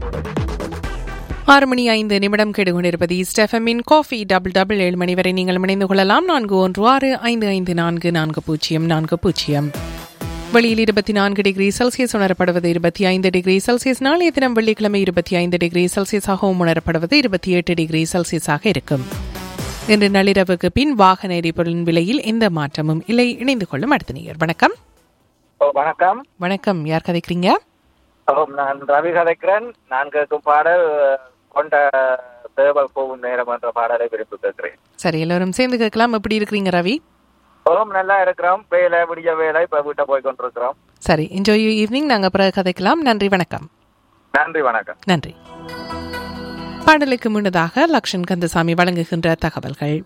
ஆறு மணி ஐந்து நிமிடம் கெடுகொண்டிருப்பது ஸ்டெஃபமின் காஃபி டபுள் டபுள் ஏழு மணி வரை நீங்கள் இணைந்து கொள்ளலாம் நான்கு ஒன்று ஆறு ஐந்து ஐந்து நான்கு நான்கு பூஜ்ஜியம் நான்கு பூஜ்ஜியம் வெளியில் இருபத்தி நான்கு டிகிரி செல்சியஸ் உணரப்படுவது இருபத்தி ஐந்து டிகிரி செல்சியஸ் நாளைய தினம் வெள்ளிக்கிழமை இருபத்தி ஐந்து டிகிரி செல்சியஸாகவும் உணரப்படுவது இருபத்தி எட்டு டிகிரி செல்சியஸாக இருக்கும் இன்று நள்ளிரவுக்கு பின் வாகன எரிபொருளின் விலையில் எந்த மாற்றமும் இல்லை இணைந்து கொள்ளும் அடுத்த நேயர் வணக்கம் ஓ வணக்கம் வணக்கம் யார் கதைக்கிறீங்க ஓ நான் ரவி கதைக்கிறேன் நான் கேட்கும் பாடல் கொண்ட தேவல் போகும் நேரம் என்ற பாடலை விரும்பி கேட்கிறேன் சரி எல்லோரும் சேர்ந்து கேட்கலாம் எப்படி இருக்கிறீங்க ரவி ஓம் நல்லா இருக்கிறோம் வேலை விடிய வேலை இப்ப வீட்டை போய் கொண்டிருக்கிறோம் சரி என்ஜாய் யூ ஈவினிங் நாங்கள் பிறகு கதைக்கலாம் நன்றி வணக்கம் நன்றி வணக்கம் நன்றி பாடலுக்கு முன்னதாக லக்ஷன் கந்தசாமி வழங்குகின்ற தகவல்கள்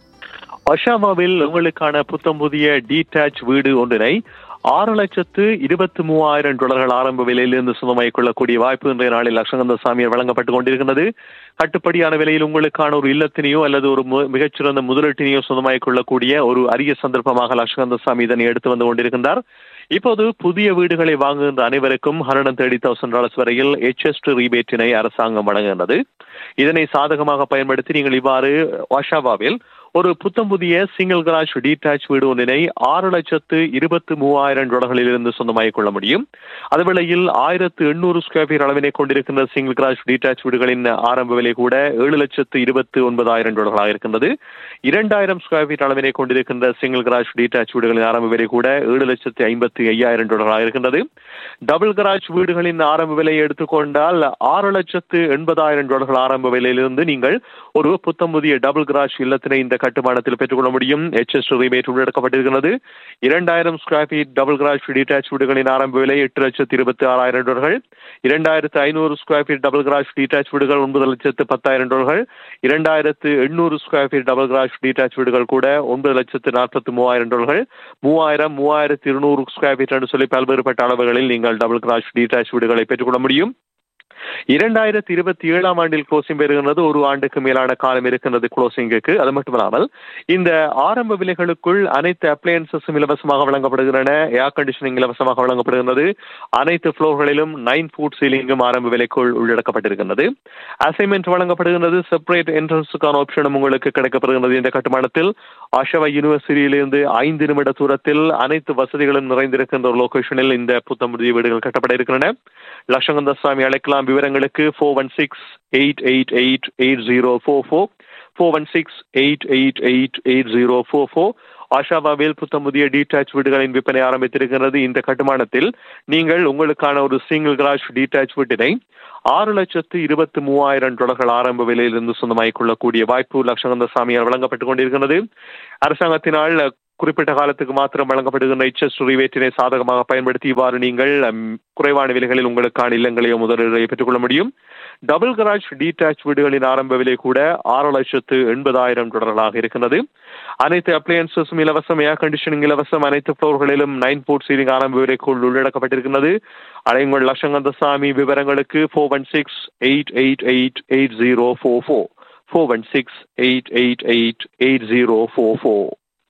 ஒஷாவாவில் உங்களுக்கான புத்தம் புதிய டீடாச் வீடு ஒன்றினை ஆறு லட்சத்து இருபத்தி மூவாயிரம் டாலர்கள் ஆரம்ப விலையிலிருந்து சொந்தமாகிக் கொள்ளக்கூடிய வாய்ப்பு இன்றைய நாளில் லட்சகந்த சாமியார் வழங்கப்பட்டுக் கொண்டிருக்கிறது கட்டுப்படியான விலையில் உங்களுக்கான ஒரு இல்லத்தினையோ அல்லது ஒரு மு- மிகச்சிறந்த முதலீட்டினையோ சொந்தமாகிக் கொள்ளக்கூடிய ஒரு அரிய சந்தர்ப்பமாக லட்சகந்த சாமி இதனை எடுத்து வந்து கொண்டிருக்கின்றார் இப்போது புதிய வீடுகளை வாங்குகின்ற அனைவருக்கும் ஹண்ட்ரட் தேர்ட்டி தௌசண்ட் டாலர்ஸ் வரையில் எச்எஸ்டி ரீபேட்டினை அரசாங்கம் வழங்குகின்றது இதனை சாதகமாக பயன்படுத்தி நீங்கள் இவ்வாறு வாஷாவாவில் ஒரு புத்தம் புதிய சிங்கிள் கராஜ் டீடாச் வீடு ஒன்றினை ஆறு லட்சத்து இருபத்து மூவாயிரம் டாலர்களில் இருந்து சொந்தமாகிக் கொள்ள முடியும் அதுவேளையில் ஆயிரத்து எண்ணூறு ஸ்கொயர் ஃபீட் அளவினை கொண்டிருக்கின்ற சிங்கிள் கராஜ் டீடாச் வீடுகளின் ஆரம்ப விலை கூட ஏழு லட்சத்து இருபத்து ஒன்பதாயிரம் டாலர்களாக இருக்கின்றது இரண்டாயிரம் ஸ்கொயர் ஃபீட் அளவினை கொண்டிருக்கின்ற சிங்கிள் கராஜ் டீடாச் வீடுகளின் ஆரம்ப விலை கூட ஏழு லட்சத்து ஐம்பத்தி ஐயாயிரம் டாலர்களாக இருக்கின்றது டபுள் கராஜ் வீடுகளின் ஆரம்ப விலையை எடுத்துக்கொண்டால் ஆறு லட்சத்து எண்பதாயிரம் டாலர்கள் ஆரம்ப விலையிலிருந்து நீங்கள் ஒரு புத்தம் புதிய டபுள் கராஜ் இல்லத்தினை இந்த கட்டுமானத்தில் பெற்றுக்கொள்ள முடியும் எச்எஸ் ரிபேட் உள்ளடக்கப்பட்டிருக்கிறது இரண்டாயிரம் square feet double garage detach வீடுகளின் ஆரம்ப விலை எட்டு லட்சத்து இருபத்தி ஆறாயிரம் டாலர்கள் இரண்டாயிரத்து ஐநூறு square feet double garage detach வீடுகள் ஒன்பது லட்சத்து பத்தாயிரம் டாலர்கள் இரண்டாயிரத்து எண்ணூறு square feet double garage detach வீடுகள் கூட ஒன்பது லட்சத்து நாற்பத்தி மூவாயிரம் டாலர்கள் மூவாயிரம் மூவாயிரத்து இருநூறு ஸ்கொயர் ஃபீட் என்று சொல்லி பல்வேறுபட்ட அளவுகளில் நீங்கள் டபுள் கராஜ் டீடாச் வீடுகளை பெற்றுக்கொள்ள முடியும் இரண்டாயிரத்தி இருபத்தி ஏழாம் ஆண்டில் க்ளோசிங் பெறுகின்றது ஒரு ஆண்டுக்கு மேலான காலம் இருக்கின்றது க்ளோசிங்குக்கு அது மட்டுமல்லாமல் இந்த ஆரம்ப விலைகளுக்குள் அனைத்து அப்ளையன்சஸும் இலவசமாக வழங்கப்படுகின்றன ஏர் கண்டிஷனிங் இலவசமாக வழங்கப்படுகின்றது அனைத்து ஃப்ளோர்களிலும் நைன் ஃபுட் சீலிங்கும் ஆரம்ப விலைக்குள் உள்ளடக்கப்பட்டிருக்கின்றது அசைன்மெண்ட் வழங்கப்படுகின்றது செப்பரேட் என்ட்ரன்ஸுக்கான ஆப்ஷனும் உங்களுக்கு கிடைக்கப்படுகின்றது இந்த கட்டுமானத்தில் ஆஷவா யூனிவர்சிட்டியிலிருந்து ஐந்து நிமிட தூரத்தில் அனைத்து வசதிகளும் நிறைந்திருக்கின்ற ஒரு லொகேஷனில் இந்த புத்தம் புதிய வீடுகள் கட்டப்பட இருக்கின்றன லட்சங்கந்த சுவாமி அழைக்கலாம் விவரங்களுக்கு four one six eight eight eight eight zero four four four one six eight eight eight eight zero four four ஆஷாவாவில் புத்தம் புதிய டீடாச் வீடுகளின் விற்பனை ஆரம்பித்திருக்கிறது இந்த கட்டுமானத்தில் நீங்கள் உங்களுக்கான ஒரு சிங்கிள் கிராஷ் டீடாச் வீட்டினை ஆறு லட்சத்து இருபத்தி மூவாயிரம் டாலர்கள் ஆரம்ப விலையிலிருந்து சொந்தமாகிக் கொள்ளக்கூடிய வாய்ப்பு லட்சகந்த சாமியார் வழங்கப்பட்டுக் கொண்டிருக்கிறது அரசாங்கத்தினால் குறிப்பிட்ட காலத்துக்கு மாத்திரம் வழங்கப்படுகின்ற எச்எஸ் ரிவேட்டினை சாதகமாக பயன்படுத்தி இவ்வாறு நீங்கள் ம், குறைவான விலைகளில் உங்களுக்கான இல்லங்களையோ முதலீடுகளை பெற்றுக்கொள்ள முடியும் டபுள் கராஜ் டீடாச் வீடுகளின் ஆரம்ப விலை கூட ஆறு லட்சத்து எண்பதாயிரம் டாலர்களாக இருக்கின்றது அனைத்து அப்ளையன்சஸும் இலவசம் ஏர் கண்டிஷனிங் இலவசம் அனைத்து ஃப்ளோர்களிலும் நைன் ஃபுட் சீலிங் ஆரம்ப விலைக்குள் உள்ளடக்கப்பட்டிருக்கிறது அலைங்கள் லட்சங்கந்த சாமி விவரங்களுக்கு four one six eight eight eight eight zero four four four one six eight eight eight eight zero four four